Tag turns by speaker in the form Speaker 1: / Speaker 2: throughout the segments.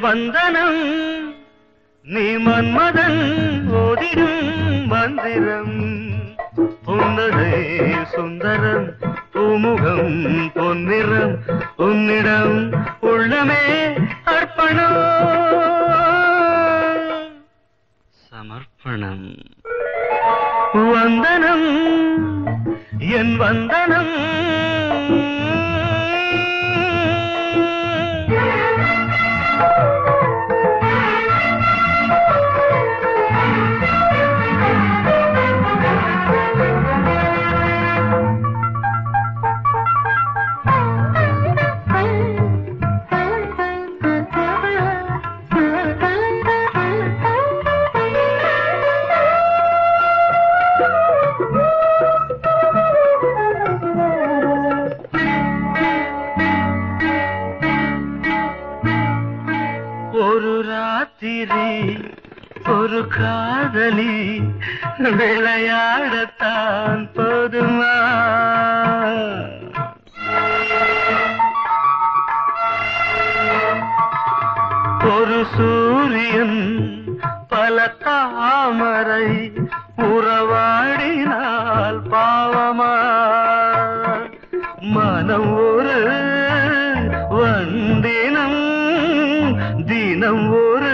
Speaker 1: வந்தனம் நீ மன்மதன் ஓதிடும் மந்திரம் புன்னகை சுந்தரம் பூமுகம் பொன்னிறம் உன்னிடம் உள்ளமே அர்ப்பணம் சமர்ப்பணம் வந்தனம் என் வந்தனம் ஒரு ராத்திரி ஒரு காதலி விளையாடத்தான் போதுமா ஒரு சூரியன் பல தாமரை உறவாடினால் பாவமா மனம் ஒரு வண்டினம் தினம் ஒரு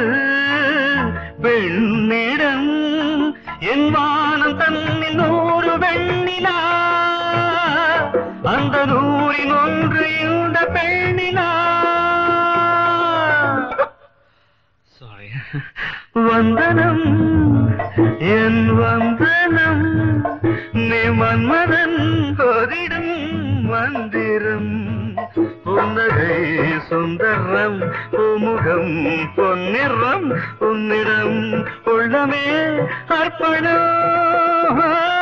Speaker 1: பெண்ணிடம் என் வானம் தன்னில் நூறு வெண்ணிலா அந்த நூறின் ஒன்று இந்த பெண்ணிலா சாரி வந்தனம் என் வந்தனம் நீ மன்மதன் ஓதிடும் மந்திரம் புன்னகை சுந்தரம் பூமுகம் பொன்னிறம் உன்னிடம் உள்ளமே அர்ப்பணம்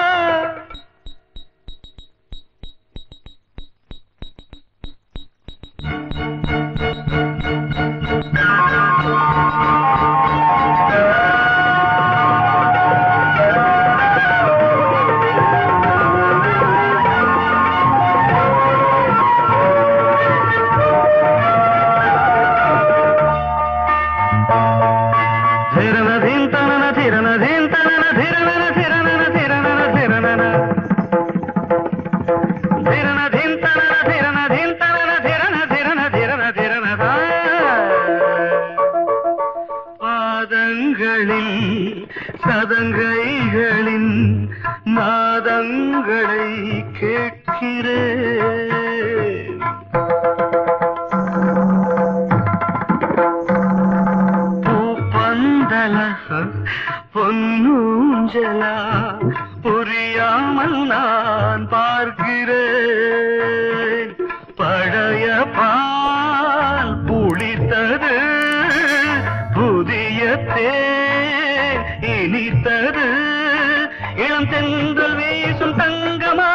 Speaker 1: ధిరనధిం తనన ధిరనధిం తనన ధిరనన ధిరనన ధిరనన ధిరనన ధిరనధిం తనన ధిరనధిం తనన ధిరన ధిరన ధిరన ధిరనదా பாதங்களில் சதங்கைகளின் நாதங்களை கேட்கிறேன் பூப்பந்தல பொன்னூஞ்சலா புரியாமல் நான் பார்க்கிறேன் பழைய பால் புளித்தது புதிய தேன் இனித்தது இளம் தென்றல் வீசும் தங்கமா